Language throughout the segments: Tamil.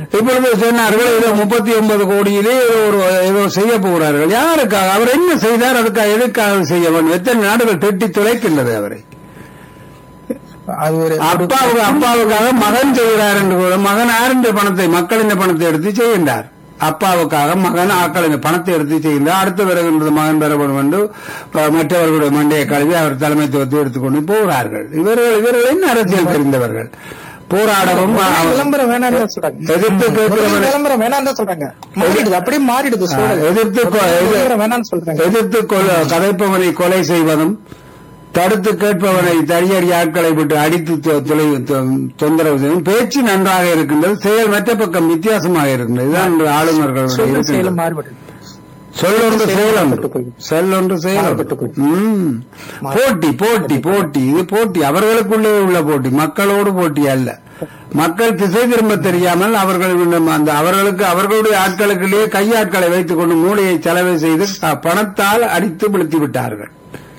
இப்பொழுது சொன்னார்கள் ஏதோ முப்பத்தி ஒன்பது கோடியிலே ஏதோ ஒரு ஏதோ செய்ய போகிறார்கள் யாருக்காக அவர் என்ன செய்தார் அதுக்காக எதுக்காக செய்ய வேண்டும் எத்தனை நாடுகள் திட்டி துளைக்கின்றது அவரை அது ஒரு அப்பாவுக்கு அப்பாவுக்காக மகன் செய்கிறார் என்று கூட மகன் ஆரண்ட பணத்தை மக்களின் பணத்தை எடுத்து செய்கின்றார் அப்பாவுக்காக மகன் ஆக்களின் பணத்தை எடுத்து செய்கின்றார் அடுத்து வருகின்றது மகன் பெற வேண்டும் என்று அஹ், மற்றவர்களுடைய மண்டையை கழுவி அவர் தலைமைத்துவத்தை எடுத்துக்கொண்டு போகிறார்கள் இவர்கள் இவர்கள் என்ன அரசியல் தெரிந்தவர்கள் போராடவும் அஹ், விளம்பரம் வேணாம் தான் சொல்றாங்க எதிர்த்து கேட்கிறவர்கள் விளம்பரம் வேணாம் தான் சொல்றாங்க மாறிடுது அப்படியே மாறிடுது சூழல் எதிர்த்து கொ- எதிர்- விளம்பரம் வேணாம்னு சொல்றாங்க எதிர்த்து கொல- கதைப்பவனை கொலை செய்வதும் தடுத்து கேட்பவனை தடியடி ஆட்களை விட்டு அடித்து தொ- தொலை தொ- தொந்தரவு செய்வதும் பேச்சு நன்றாக இருக்கின்றது செயல் மற்ற பக்கம் வித்தியாசமாக இருக்கின்றது இதுதான் இன்று ஆளுநர்களுடைய சொல்லும் இருக்கின்றது. செயலும் மாறுபடுது சொல்லொன்று செயலொன்று மாறுபட்டு போய். சொல்லொன்று செயலொன்று மாறுபட்டு போய். ம். போட்டி போட்டி போட்டி இது போட்டி அவர்களுக்குள்ளே உள்ள போட்டி மக்களோடு போட்டி அல்ல மக்கள் திசை திரும்ப தெரியாமல் அவர்கள் இன்னும் அந்த அவர்களுக்கு அவர்களுடைய ஆட்களுக்குள்ளேயே கையாட்களை வைத்துக் கொண்டு மூளையை செலவு செய்து அ, பணத்தால் அடித்து விழுத்தி விட்டார்கள்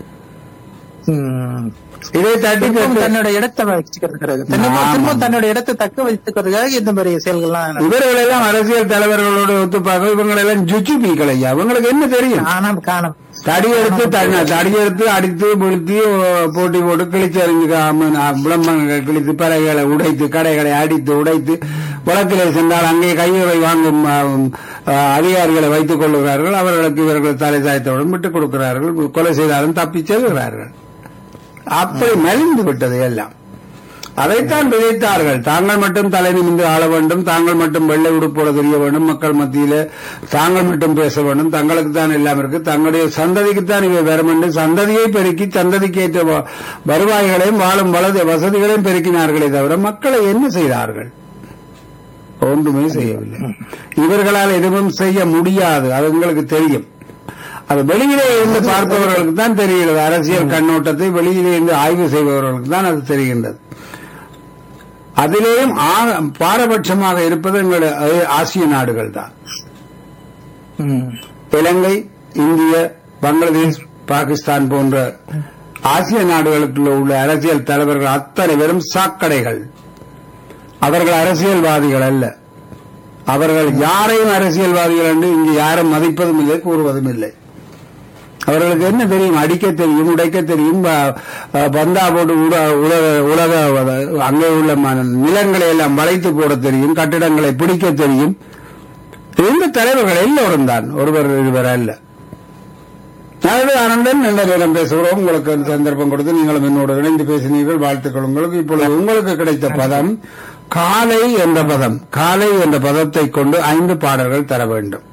ம். இதை தட்டி திரும்பவும் கேட்டு தன்னோட இடத்தை வச்சுக்கிறதுக்காக திரும்ப- ஆமா. திரும்ப தன்னோட இடத்தை தக்க வைத்துக்கிறதுக்காக இந்த மாதிரி செயல்கள்லாம் நடக்குது. இவர்களெல்லாம் அரசியல் தலைவர்களோடு ஒத்துப்பாக இவங்களெல்லாம் ஜுச்சு பீக்கள் ஐயா இவங்களுக்கு என்ன தெரியும் காணாம காணாம தடி எடுத்து தடி- தடி எடுத்து அடித்து வீழ்த்தி ஓ, போட்டி போட்டு கிழிச்சு அறிஞ்சு விளம்பரங்கள் கிழித்து பலகைகளை உடைத்து கடைகளை அடித்து உடைத்து வழக்கிலே சென்றால் அங்கே கையுறை வாங்கும் ஆ, ஆ, அதிகாரிகளை வைத்துக் கொள்கிறார்கள் அவர்களுக்கு இவர்கள் தலை சாய்த்தவுடன் விட்டுக் கொடுக்கிறார்கள் கொலை செய்தாலும் தப்பிச் செல்கிறார்கள் அப்படி மலிந்து விட்டது எல்லாம் அதைத்தான் விதைத்தார்கள் தாங்கள் மட்டும் தலை நிமிந்து ஆள வேண்டும் தாங்கள் மட்டும் வெள்ளை உடுப்போட தெரிய வேண்டும் மக்கள் மத்தியில தாங்கள் மட்டும் பேச வேண்டும் தங்களுக்கு தான் எல்லாம் இருக்கு தங்களுடைய சந்ததிக்குத்தான் இவை வரும் என்று சந்ததியை பெருக்கி சந்ததிக்கு ஏற்ற வ- வருவாய்களையும் வாழும் வலது வசதிகளையும் பெருக்கினார்களே தவிர மக்களை என்ன செய்தார்கள் ஒன்றுமே செய்யவில்லை இவர்களால் எதுவும் செய்ய முடியாது அது உங்களுக்கு தெரியும் அது வெளியிலே இருந்து பார்ப்பவர்களுக்கு தான் தெரிகிறது அரசியல் கண்ணோட்டத்தை வெளியிலே இருந்து ஆய்வு செய்பவர்களுக்கு தான் அது தெரிகின்றது அதிலேயும் ஆ- பாரபட்சமாக இருப்பது எங்கள் அஹ், ஆசிய நாடுகள் தான் ம். இலங்கை இந்திய பங்களாதேஷ் பாகிஸ்தான் போன்ற ஆசிய நாடுகளுக்குள்ள உள்ள அரசியல் தலைவர்கள் அத்தனை பேரும் சாக்கடைகள் அவர்கள் அரசியல்வாதிகள் அல்ல அவர்கள் யாரையும் அரசியல்வாதிகள் என்று இங்கு யாரும் மதிப்பதும் இல்லை கூறுவதும் இல்லை அவர்களுக்கு என்ன தெரியும் அடிக்க தெரியும் உடைக்க தெரியும் ப- ப- பந்தா போட்டு உல- உலக உலக அங்கே உள்ள ம- நிலங்களை எல்லாம் வளைத்து போட தெரியும் கட்டிடங்களை பிடிக்க தெரியும் இந்த தலைவர்கள் எல்லோரும் தான் ஒருவர் இருவர் அல்ல நல்லது ஆனந்தன் நல்ல நேரம் பேசுகிறோம் உங்களுக்கு ஒரு சந்தர்ப்பம் கொடுத்து நீங்களும் என்னோடு இணைந்து பேசினீர்கள் வாழ்த்துக்கள் உங்களுக்கு இப்பொழுது உங்களுக்கு கிடைத்த பதம் காலை என்ற பதம் காலை என்ற பதத்தை கொண்டு ஐந்து பாடல்கள் தர வேண்டும்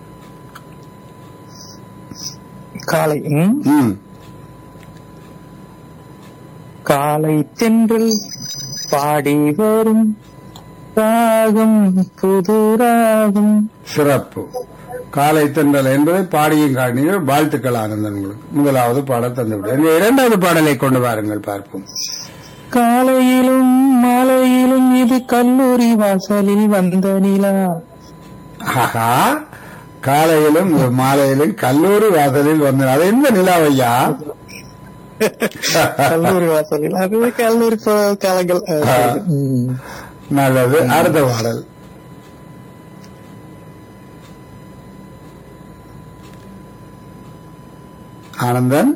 காலை ம். ம். காலை தென்றல் பாடி வரும் ராகம் புது ராகம் சிறப்பு காலை தென்றல் என்பதை பாடியும் காட்டினீர்கள் வாழ்த்துக்கள் ஆனந்தன் உங்களுக்கு முதலாவது பாடல் தந்துவிட்டேன் இரண்டாவது பாடலை கொண்டு வாருங்கள் பார்ப்போம் காலையிலும் மாலையிலும் இது கல்லூரி வாசலில் வந்த நிலா ஆஹா காலையிலும் மாலையிலும் கல்லூரி வாசலில் வந்து அது எந்த நிலாவையா கல்லூரி வாசலில் அது கல்லூரி ப- காலங்கள் அஹ், ம். நல்லது அடுத்த பாடல் ஆனந்தன்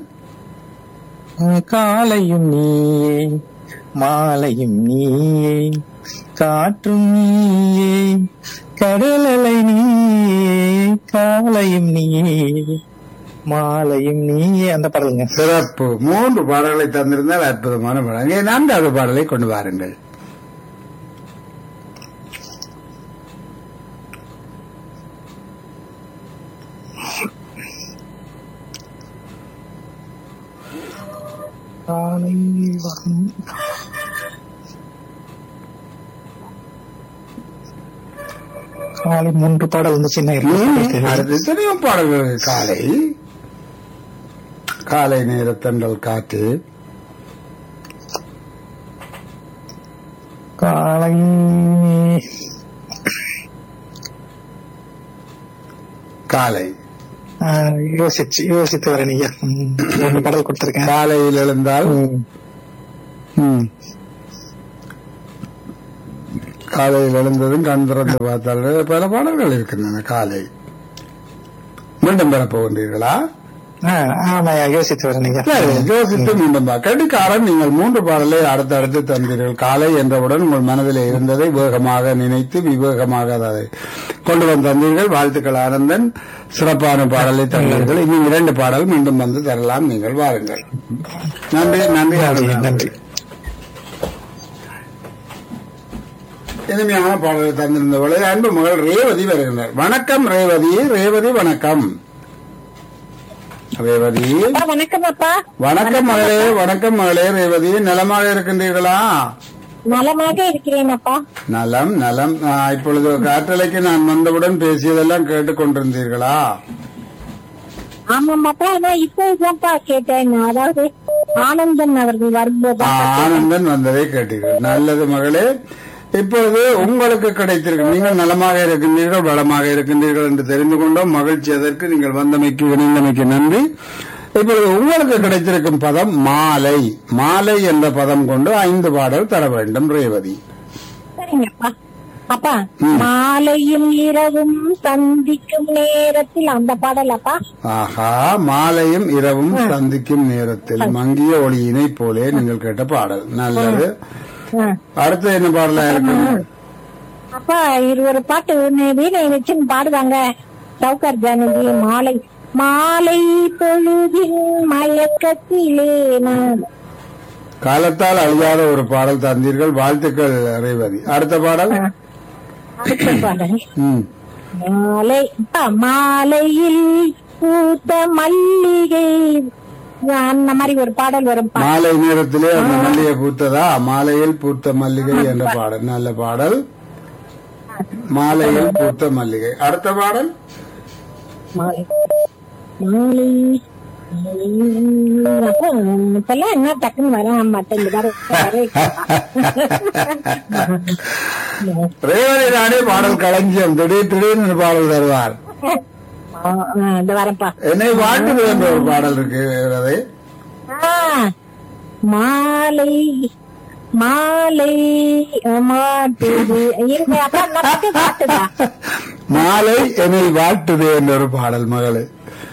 காலையும் நீயே மாலையும் நீயே காற்றும் நீயே கடலலை நீயே காலையும் நீயே மாலையும் நீயே அந்த பாடலுங்க சிறப்பு மூன்று பாடல்களை தந்திருந்தால் அற்புதமான பாடல் இங்கே நான்காவது பாடலை கொண்டு வாருங்கள் காலை வரும் காலை மூன்று பாடல் வந்து சின்ன அடுத்து எத்தனையோ பாடல்கள் காலை காலை நேர தென்றல் காற்று காலை காலை ஆ, யோசிச்சு யோசித்து வரேன் ஐயா ம், மூணு பாடல் கொடுத்திருக்கேன் காலையில் எழுந்தால் ம். ம். காலையில் எழுந்ததும் கண் திறந்து பார்த்தால் பல பாடல்கள் இருக்கின்றன காலை மீண்டும் பெறப் போகின்றீர்களா ஆ, ஆமாய்யா யோசித்து வரேன் ஐயா சரி, யோசித்து மீண்டும் பா. கெட்டிக்காரன் நீங்கள் மூன்று பாடலை அடுத்தடுத்து தந்தீர்கள் காலை என்றவுடன் உங்கள் மனதிலே இருந்ததை வேகமாக நினைத்து விவேகமாக அதை கொண்டு வந்து தந்தீர்கள் வாழ்த்துக்கள் ஆனந்தன் சிறப்பான பாடலை தந்தீர்கள் இன்னும் இரண்டு பாடல் மீண்டும் வந்து தரலாம் நீங்கள் வாருங்கள் நன்றி நன்றி ஆனந்தன் நன்றி இனிமையான பாடலை தந்திருந்தவளை அன்பு மகள் ரேவதி வருகின்றார் வணக்கம் ரேவதி ரேவதி வணக்கம் ரேவதி அப்பா, வணக்கம் அப்பா வணக்கம் மகளே வணக்கம் மகளே ரேவதி நலமாக இருக்கின்றீர்களா நலமாக இருக்கிறேன் அப்பா நலம் நலம் ஆ, இப்பொழுது காற்றலைக்கு நான் வந்தவுடன் பேசியதெல்லாம் கேட்டுக்கொண்டிருந்தீர்களா ஆமாம் அப்பா நான் இப்போதான்ப்பா கேட்டேன் அதாவது ஆனந்தன் அவர்கள் வரும்போது ஆ, ஆனந்தன் வந்ததை கேட்டீர்கள் நல்லது மகளே இப்பொழுது உங்களுக்கு கிடைத்திருக்கு நீங்கள் நலமாக இருக்கின்றீர்கள் வளமாக இருக்கின்றீர்கள் என்று தெரிந்து கொண்டோம் மகிழ்ச்சி அதற்கு நீங்கள் வந்தமைக்கு இணைந்தமைக்கு நன்றி இப்பொழுது உங்களுக்கு கிடைத்திருக்கும் பதம் மாலை மாலை என்ற பதம் கொண்டு ஐந்து பாடல் தர வேண்டும் ரேவதி சரிங்கப்பா அப்பா மாலையும் இரவும் சந்திக்கும் நேரத்தில் அந்த பாடல் அப்பா ஆஹா மாலையும் இரவும் சந்திக்கும் நேரத்தில் மங்கிய ஒளியினை போலே நீங்கள் கேட்ட பாடல் நல்லது ஆ. அடுத்து என்ன பாடலா இருக்கு அப்பா இது ஒரு பாட்டு ஒண்ணு வீணை வச்சுன்னு பாடுவாங்க சவுகர் ஜானகி மாலை மாலை பொழுதின் மயக்கத்திலே நான் காலத்தால் அழியாத ஒரு பாடல் தந்தீர்கள் வாழ்த்துக்கள் ரேவதி அடுத்த பாடல் அடுத்த பாடல் ம். மாலை அப்பா, மாலையில் பூத்த மல்லிகை அந்த மாதிரி ஒரு பாடல் வரும் பா. மாலை நேரத்திலே அந்த மல்லிகை பூத்ததா மாலையில் பூத்த மல்லிகை என்ற பாடல் நல்ல பாடல் மாலையில் பூத்த மல்லிகை அடுத்த பாடல் மாலை மாலை அப்பா, இப்பெல்லாம் என்ன டக்குன்னு வர மாட்டேங்குது வர- வர- ரேவதி ராணி பாடல் களஞ்சியம் திடீர் திடீர்னு ஒரு பாடல் தருவார் ஆ, ஆ, இந்த வரப்பா என்னை வாட்டுது என்ற ஒரு பாடல் இருக்கு அதை ஆ, மாலை மாலை மாட்டுது இருங்க அப்பா அந்த பாட்டு பாட்டுதா மாலை என்னை வாட்டுது என்ற ஒரு பாடல் மகளு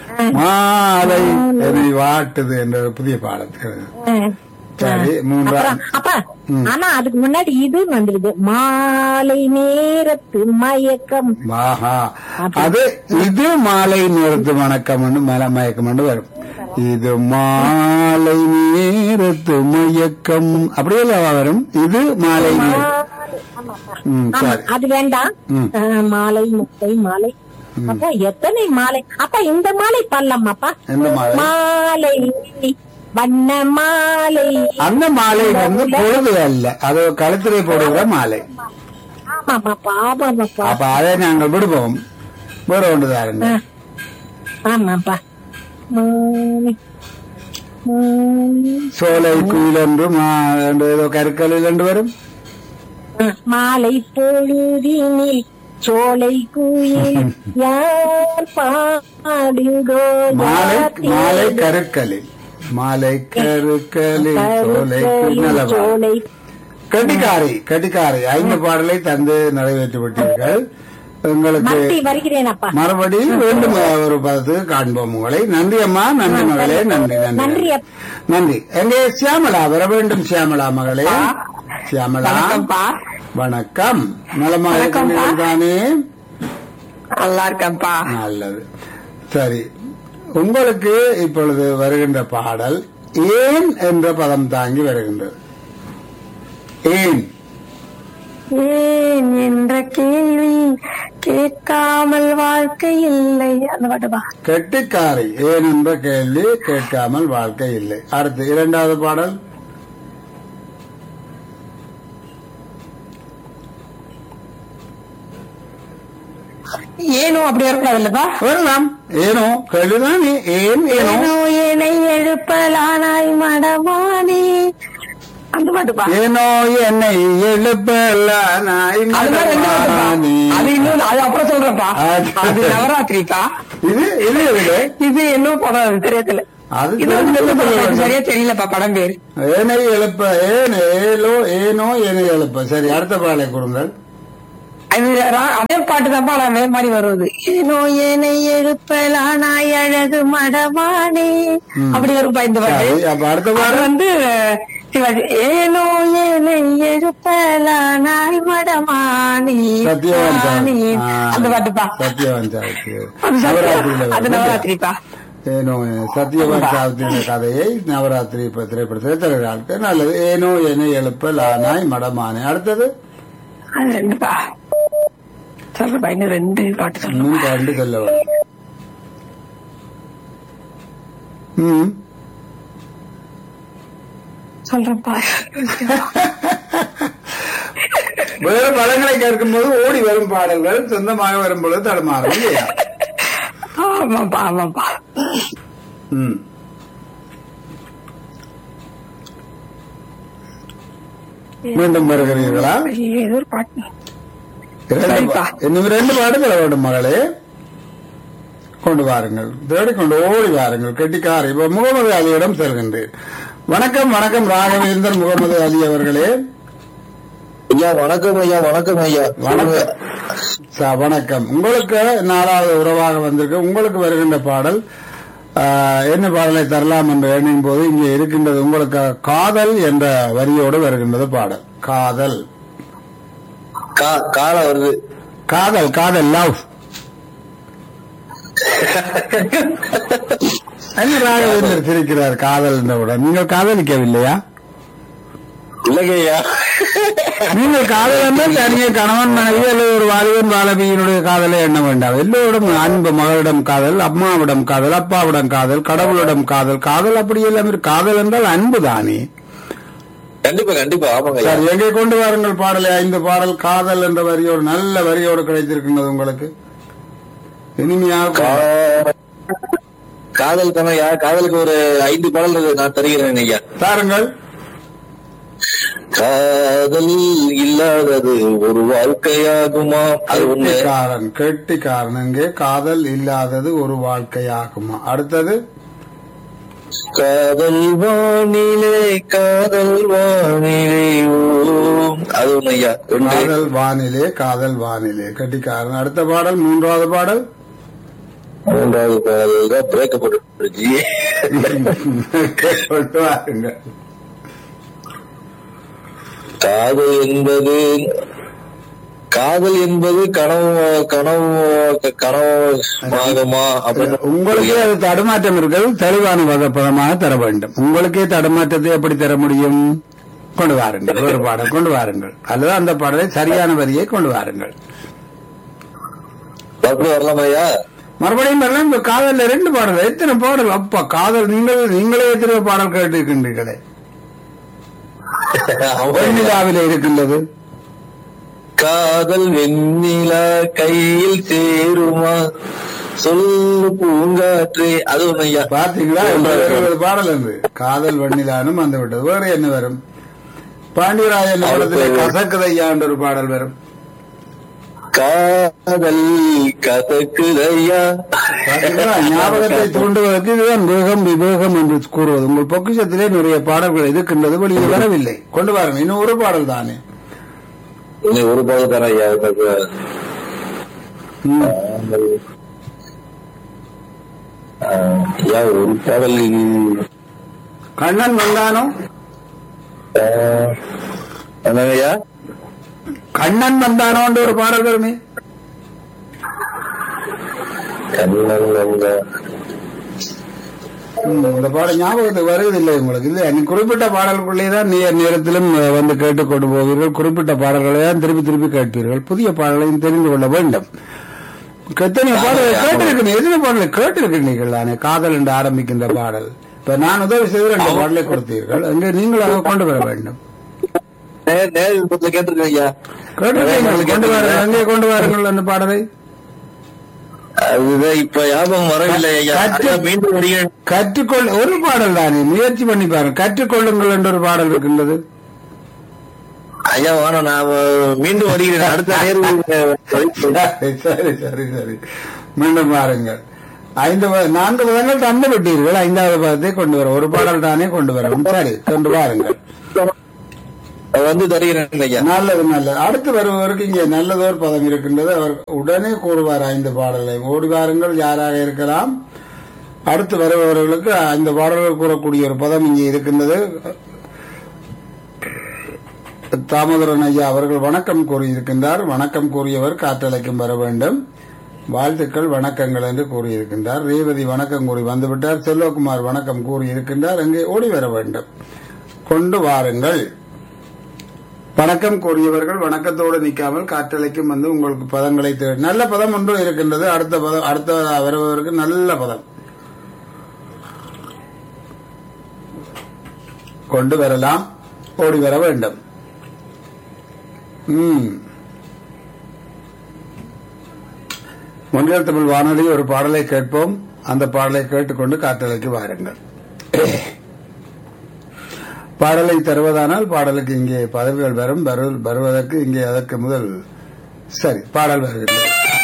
மாலை என்னை வாட்டுது என்ற ஒரு புதிய பாடல் ஆ. சரி மூன்றா அப்புறம் அப்பா ஆனா அதுக்கு முன்னாடி இது வந்துருது மாலை நேரத்து மயக்கம் ஆஹா அது இது மாலை நேரத்து வணக்கம் மல மயக்கம் வரும் இது மாலை நேரத்து மயக்கம் அப்படியே வரும் இது மாலை நேரம் ம், ஆமா சரி அது வேண்டாம் ம். ஆ, மாலை முட்டை மாலை அப்பா எத்தனை மாலை அப்பா இந்த மாலை பாடலாமாப்பா எந்த மாலை? மாலை வண்ண மாலை அந்த மாலை வந்து பொழுது அல்ல அது கழுத்திலே போடுகிற மாலை ஆமாமாப்பா ஆமாமாப்பா அப்ப அதை நாங்கள் விடுவோம் வேற ஒன்று தாருங்க ஆமாப்பா மாலை மாலை சோலை குயில் என்று மா- என்று ஏதோ கருக்கலில் என்று வரும் மாலை பொழுதினில் சோலை குயில் யார் பாடுங்கோ மாலை யாத்திரை மாலை கருக்கலில் மாலை கருக்கலில் சோலை குயில் நல்ல பாடல். சோலை கட்டிக்காரி கட்டிக்காரி ஐந்து பாடலை தந்து நிறைவேற்றி விட்டீர்கள் உங்களுக்கு மத்தி வருகிறேன் அப்பா மறுபடியும் மீண்டும் ஒரு பதத்துக்கு காண்போம் உங்களை நன்றி அம்மா நன்றி மகளே நன்றி நன்றி நன்றி அப்பா. நன்றி எங்கே சியாமலா வர வேண்டும் சியாமலா மகளே சியாமலா வணக்கம் நலமாக இருக்கிறீர்கள் தானே நல்லா இருக்கேன்ப்பா நல்லது சரி உங்களுக்கு இப்பொழுது வருகின்ற பாடல் ஏன் என்ற பதம் தாங்கி வருகின்றது ஏன் ஏன் என்ற கேள்வி கேட்காமல் வாழ்க்கை இல்லை அந்த பாட்டுப்பா கெட்டிக்காரி ஏன் என்ற கேள்வி கேட்காமல் வாழ்க்கை இல்லை அடுத்து இரண்டாவது பாடல் ஏனோ அப்படி வரக்கூடாது இல்லப்பா வரலாம் ஏனோ கேள்விதான் ஏன் ஏனோ ஏனோ என்னை எழுப்பலானாய் மடமானே அந்த பாட்டுப்பா ஏனோ என்னை எழுப்பல நாய் அது மாதிரி ரெண்டு பாட்டுப்பா. மகனே. அது இன்னும் அது அப்புறம் சொல்றேன்ப்பா அது- அது நவராத்திரிக்கா இது இது எது? இது இன்னும் படம் தெரியல அது இது வந்து தெரிஞ்சது எனக்கு பரவாயில்ல. சரியா தெரியலப்பா படம் பேரு ஏனை எழுப்ப ஏன் ஏலோ ஏனோ என்னை எழுப்ப சரி அடுத்த பாடலை கொடுங்கள் அது ரா- அதே பாட்டு தான் அதே மாதிரி வருவது ஏனோ ஏனை எழுப்பலானாய் அழகு மடமானே அப்படி வரும்பா இந்த பாட்டு சரி, அப்ப அடுத்த அது பாடல் வந்து சிவாஜி ஏனோ ஏனை எழுப்பலானாய் மடமானே சத்யவான் மானே. அந்த பாட்டுப்பா சத்யவான் சாவித்ரி அது நவராத்திரியில சத்ய- அது வருது. நவராத்திரிப்பா ஏனோ சத்யவான் சாவித்திரி கதையை நவராத்திரி இப்ப திரைப்படத்தில் தருகிறார்கள் நல்லது ஏனோ என எழுப்ப லானாய் மடமானே அடுத்தது அது ரெண்டுப்பா சொல்றப்பா இன்னும் ரெண்டு பாட்டு சொல்றேன் இன்னும் கண்டு சொல்ல வரும் ம் சொல்றேன்ப்பா வேறு படங்களை கேட்கும்போது ஓடி வரும் பாடல்கள் சொந்தமாக வரும் பொழுது தடுமாறும் இல்லையா ஆமாப்பா ஆமாப்பா ம் மீண்டும் வருகிறீர்களா ஏதோ ஒரு பாட்டு இரண்டு சரிப்பா. பா- இன்னும் ரெண்டு பாடல்கள் வேண்டும் மகளே கொண்டு வாருங்கள் தேடிக்கொண்டு ஓடி வாருங்கள் கெட்டிக்கார் இப்ப முகமது அலியிடம் செல்கின்றேன் வணக்கம் வணக்கம் ராகவேந்தர் முகமது அலி அவர்களே ஐயா வணக்கம் ஐயா வணக்கம் ஐயா வணக்கம் ச- வணக்கம் உங்களுக்கு நாலாவது உறவாக வந்திருக்கு உங்களுக்கு வருகின்ற பாடல் ஆ, என்ன பாடலை தரலாம் என்று எண்ணும் போது இங்கே இருக்கின்றது உங்களுக்கு காதல் என்ற வரியோடு வருகின்றது பாடல் காதல் கா- காலம் வருது காதல் காதல் லவ் என்ன ராகவேந்தர் சிரிக்கிறார் காதல் என்றவுடன் நீங்கள் காதலிக்கவில்லையா இல்லைங்க ஐயா நீங்கள் காதல் என்றால் தனியே கணவன் மனைவி அல்லது ஒரு வாலிபன் வாலபியினுடைய காதலை எண்ண வேண்டாம் எல்லோரிடம் அன்பு மகளிடம் காதல் அம்மாவிடம் காதல் அப்பாவிடம் காதல் கடவுளிடம் காதல் காதல் அப்படி எல்லாம் இருக்கு. காதல் என்றால் அன்பு தானே கண்டிப்பா கண்டிப்பா ஆமாங்க ஐயா சரி எங்கே கொண்டு வாருங்கள் பாடலை ஐந்து பாடல் காதல் என்ற வரியோடு நல்ல வரியோடு கிடைத்திருக்கின்றது உங்களுக்கு இனிமையாக கா- காதல் தானே ஐயா காதலுக்கு ஒரு ஐந்து பாடல் இருக்கு, நான் தருகிறேன் ஐயா தாருங்கள் காதல் இல்லாதது ஒரு வாழ்க்கையாகுமா அது ஒண்ணு கெட்டிக்காரன் கெட்டிக்காரன் இங்கே காதல் இல்லாதது ஒரு வாழ்க்கையாகுமா அடுத்தது காதல் வானிலே காதல் வானிலே ஓம் அது ஒண்ணு ஐயா ரெண்டு காதல் வானிலே காதல் வானிலே கெட்டிக்காரன் அடுத்த பாடல் மூன்றாவது பாடல் மூன்றாவது பாடல் தான் பிரேக்கப் போட்டு கொண்டு வாருங்கள் காதல் என்பது காதல் என்பது கனவு கனவு கனவாகுமா அப்படின்னு உங்களுக்கே அது தடுமாற்றம் இருக்கிறது தெளிவான வகப்பதமாக தர வேண்டும் உங்களுக்கே தடுமாற்றத்தை எப்படி தர முடியும் கொண்டு வாருங்கள் ஒரு பாடல் கொண்டு வாருங்கள் அல்லது அந்த பாடலை சரியான வரியை கொண்டு வாருங்கள் மறுபடியும் வரலாமா ஐயா மறுபடியும் வரலாம் இந்த காதல்ல ரெண்டு பாடல் எத்தனை பாடல் அப்பா காதல் நீங்கள் நீங்களே எத்தனை பாடல் கேட்டிருக்கின்றீர்களே வெண்ணிலாவிலே இருக்கின்றது காதல் வெண்ணிலா கையில் சேருமா சொல்லு பூங்காற்றே அது ஒண்ணு ஐயா பாத்தீங்களா இந்த இருபது பாடல் இருந்து காதல் வெண்ணிலானும் வந்து விட்டது வேற என்ன வரும் பாண்டியராஜன் படத்திலே கசக்குதையா என்ற ஒரு பாடல் வரும் காதல் கதக்குதையா பாத்தீங்களா? ஞாபகத்தை தூண்டுவதற்கு இதுதான் வேகம் விவேகம் என்று கூறுவது உங்கள் பொக்கிஷத்திலே நிறைய பாடல்கள் இருக்கின்றது வெளியில் வரவில்லை கொண்டு வாருங்க இன்னும் ஒரு பாடல் தானே இன்னும் ஒரு பாடல் தானே ஐயா எனக்கு ம். காதல். ஆ, ஐயா ஒரு பாடல் கண்ணன் வந்தானோ ஆ, என்னங்க ஐயா கண்ணன் வந்தானோன்ற ஒரு பாடல் வருமே கண்ணன் வந்தா ம், இந்த பாடல் ஞாபகத்துக்கு வருவதில்லை உங்களுக்கு இல்லையா நீ குறிப்பிட்ட பாடல்களுள்ளே தான் நேர் நேரத்திலும் அஹ், வந்து கேட்டுக்கொண்டு போவீர்கள் குறிப்பிட்ட பாடல்களை தான் திருப்பி திருப்பி கேட்பீர்கள் புதிய பாடலையும் தெரிந்து கொள்ள வேண்டும் எத்தனை பாடல்கள் கேட்டிருக்கீங்க எத்தனை பாடலை கேட்டிருக்கிறீர்கள் தானே காதல் என்று ஆரம்பிக்கின்ற பாடல் இப்ப நான் உதவி செய்து ரெண்டு பாடலை கொடுத்தீர்கள் அங்கே நீங்களாக கொண்டு வர வேண்டும் நேர் நேர் விருப்பத்துல கேட்டிருக்கேன் ஐயா கேட்டிருக்கீங்கள் கொண்டு வாருங்கள் அங்கே கொண்டு வாருங்கள் அந்த பாடலை அதுதான் இப்ப ஞாபகம் வரவில்லை ஐயா கற்று- ஐயா, மீண்டும் வருகிறேன் கற்றுக்கொள் ஒரு பாடல் தானே முயற்சி பண்ணி பாருங்க கற்றுக்கொள்ளுங்கள் என்ற ஒரு பாடல் இருக்கின்றது ஐயா வேணாம் நான் மீண்டும் வருகிறேன் அடுத்த நேர்வு சரி சரி சரி சரி மீண்டும் பாருங்கள் ஐந்து ப- நான்கு பதங்கள் தந்து விட்டீர்கள் ஐந்தாவது பதத்தை கொண்டு வர ஒரு பாடல் தானே கொண்டு வரவும் சரி கொண்டு வாருங்கள் அது வந்து தருகிறேன் ஐயா நல்லது நல்லது அடுத்து வருபவருக்கு இங்கே நல்லதோர் பதம் இருக்கின்றது அவர் உடனே கூறுவார் ஐந்து பாடலை ஓடி வாருங்கள் யாராக இருக்கலாம் அடுத்து வருபவர்களுக்கு ஐந்து பாடல்கள் கூறக்கூடிய ஒரு பதம் இங்கே இருக்கின்றது தாமோதரன் ஐயா அவர்கள் வணக்கம் கூறியிருக்கின்றார் வணக்கம் கூறியவர் காற்றலைக்கும் வர வேண்டும் வாழ்த்துக்கள் வணக்கங்கள் என்று கூறியிருக்கின்றார் ரேவதி வணக்கம் கூறி வந்துவிட்டார் செல்வகுமார் வணக்கம் கூறியிருக்கின்றார் அங்கே ஓடி வர வேண்டும் கொண்டு வாருங்கள் வணக்கம் கூறியவர்கள் வணக்கத்தோடு நிற்காமல் காற்றலைக்கும் வந்து உங்களுக்கு பதங்களை தேடி நல்ல பதம் ஒன்றும் இருக்கின்றது அடுத்த பதம் அடுத்த வருபவருக்கு நல்ல பதம் கொண்டு வரலாம் ஓடி வர வேண்டும் ம் ஒன்றியல் தமிழ் வானொலி ஒரு பாடலை கேட்போம் அந்த பாடலை கேட்டுக்கொண்டு காற்றலைக்கு வாருங்கள் பாடலை தருவதானால் பாடலுக்கு இங்கே பதவிகள் வரும் வரு- வருவதற்கு இங்கே அதற்கு முதல் சரி பாடல் வருகிறது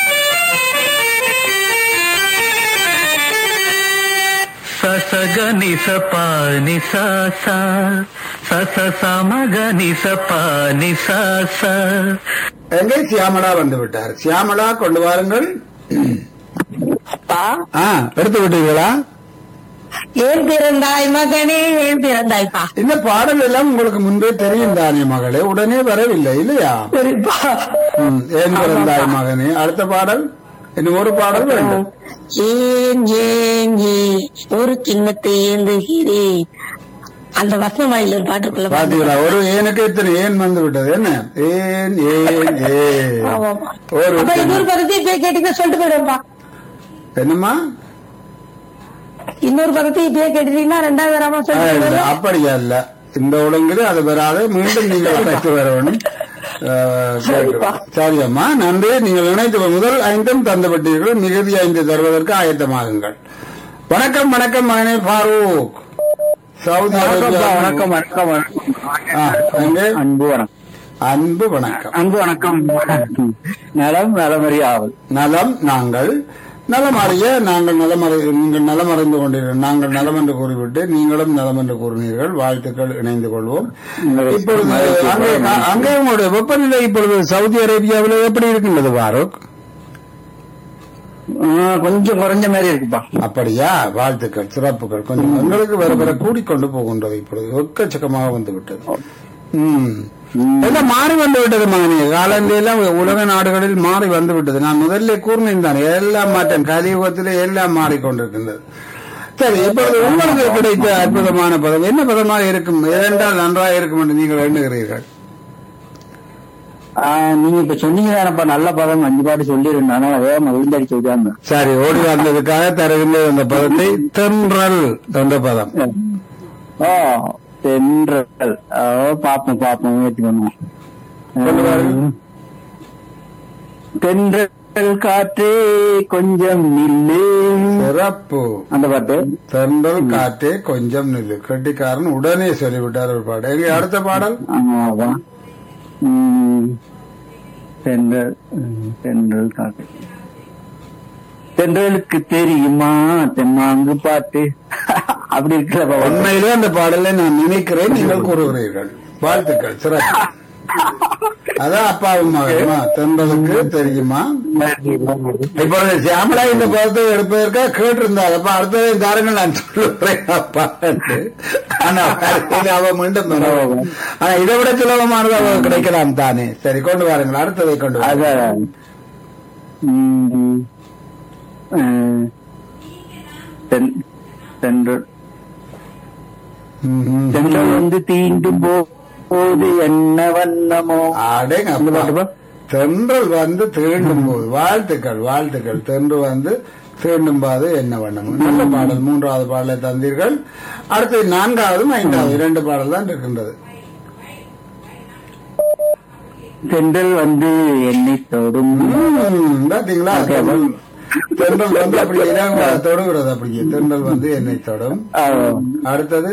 ససగని సపాని సాస సస సమగని సపాని సాస எங்கே சியாமலா வந்து விட்டார் சியாமலா கொண்டு வாருங்கள் அப்பா ஆ எடுத்து விட்டீர்களா ஏன் பிறந்தாய் மகனே ஏன் பிறந்தாய்ப்பா இந்த பாடல் எல்லாம் உங்களுக்கு முன்பே தெரியும் தானே மகளே உடனே வரவில்லை இல்லையா சரிப்பா ம், ஏன் பிறந்தாய் மகனே அடுத்த பாடல் இன்னும் ஒரு பாடல் வேண்டும் ஏன் ஏன் ஏன் ஒரு கிண்ணத்தை ஏந்துகிறேன் அந்த வசமாயில் ஒரு பாட்டுக்குள்ள பாட்டு பாத்தீங்களா ஒரு ஏனுக்கு இத்தனை ஏன் வந்து விட்டது என்ன ஏன் ஏன் ஏன் ஆமாப்பா. ஒரு அப்ப இன்னொரு பதத்தையும் இப்பயே கேட்டீங்கன்னா சொல்லிட்டு போயிடும்ப்பா என்னம்மா இன்னொரு பதத்தையும் இப்பயே கேட்டுட்டீங்கன்னா ரெண்டாவது வராம ஆ, சொல்லிட்டு இல்ல, போயிடும். அப்படியா இல்ல இந்த ஒழுங்கில் அது வராது மீண்டும் நீங்கள் பெற்று வரணும் ஆ, சரிப்பா. சரி அம்மா நன்றி நீங்கள் நினைத்து முதல் ஐந்தும் தந்துவிட்டீர்கள் மிகுதி ஐந்து தருவதற்கு ஆயத்தமாகுங்கள் வணக்கம் வணக்கம் மகனே ஃபாரூக் சவுதி அரேபியா வணக்கம் வணக்கம் ஆ, எங்கே? அன்பு வணக்கம் அன்பு வணக்கம் அன்பு வணக்கம் நலம் நலமறி ஆவல் நலம் நாங்கள் நலமறிய நாங்கள் நலமறை நீங்கள் நலமறைந்து கொண்டீர்கள் நாங்கள் நலம் என்று கூறிவிட்டு நீங்களும் நலம் என்று கூறினீர்கள் வாழ்த்துக்கள் இணைந்து கொள்வோம் இப்பொழுது அங்கே அங்கே உங்களுடைய வெப்பநிலை இப்பொழுது சவுதி அரேபியாவில் எப்படி இருக்கின்றது பாரூக் கொஞ்சம் குறைஞ்ச மாதிரி இருக்குப்பா அப்படியா வாழ்த்துக்கள் சிறப்புகள் கொஞ்சம் எங்களுக்கு வர வர கூடிக்கொண்டு போகின்றது இப்பொழுது எக்கச்சக்கமாக வந்து விட்டது ம். எல்லாம் மாறி வந்து விட்டது மகனே காலநிலையெல்லாம் உலக நாடுகளில் மாறி வந்து விட்டது நான் முதல்ல கூர்ந்தேன் தான் எல்லாம் மாற்றம் கலியுகத்திலே எல்லாம் மாறிக்கொண்டிருக்கின்றது சரி இப்பொழுது உங்களுக்கு கிடைத்த அற்புதமான பதம் என்ன பதமாக இருக்கும் இரண்டால் நன்றாக இருக்கும் என்று நீங்கள் எண்ணுகிறீர்கள் நீங்க இப்ப சொன்னீங்க தானப்பா நல்ல பதம் அஞ்சு பாட்டு சொல்லிருந்தேன் அதனால வேகமா விழுந்தடிச்சு விடாம சரி ஓடி வந்ததுக்காக தருகின்ற அந்த பதத்தை தென்றல் என்ற பதம் ஓ தென்றல் ஓ பாப்போம் பாப்போம் முயற்சி கொண்டு வாருங்கள். பண்ணுவோம் தென்றல் காற்றே கொஞ்சம் நில்லு சிறப்பு அந்த பாட்டு தென்றல் காற்றே கொஞ்சம் நில்லு கெட்டிக்காரன் உடனே சொல்லிவிட்டார் ஒரு பாடல் எங்க அடுத்த பாடல் ஆமாவா ம். தென்றல் ம், தென்றல் காற்று தென்றலுக்கு தெரியுமா தெம்மாங்கு பாட்டு அப்படி இருக்கிற உண்மையிலே அந்த பாடலை நான் நினைக்கிறேன் நீங்கள் கூறுகிறீர்கள் வாழ்த்துக்கள் சிறப்பு அதான் அப்பாவும் மகனுமா தென்றலுக்கு தெரியுமா இப்பொழுது சியாமலா இந்த பதத்தை எடுப்பதற்காக கேட்டிருந்தாள் அப்ப அடுத்தது தாருங்கள் நான் சொல்லுறேன் அப்பா என்று. ஆனா வாழ்க்கையில அவ மீண்டும் வரவும். ஆனா இதை விட சுலபமானது அவ கிடைக்கலாம் தானே சரி கொண்டு வாருங்கள் அடுத்ததை கொண்டு வாருங்கள் அதான் ம், ம், தென்- தென்றல் ம்ஹும். தென்றல் வந்து தீண்டும் போது என்ன வண்ணமோ அடேங்க இந்த பாட்டு அப்பா. பா. தென்றல் வந்து தீண்டும் போது வாழ்த்துக்கள் வாழ்த்துக்கள் தென்று வந்து தீண்டும் போது என்ன வண்ணம் நல்ல பாடல் மூன்றாவது பாடலை தந்தீர்கள் அடுத்து நான்காவதும் ஐந்தாவது இரண்டு பாடல் தான் இருக்கின்றது தென்றல் வந்து என்னை தொடும் ம், பாத்தீங்களா தென்றல் தென்றல் வந்து அப்படி இலகுவா தொடுகிறது அப்படியே தென்றல் வந்து என்னை தொடும் ஆ, அடுத்தது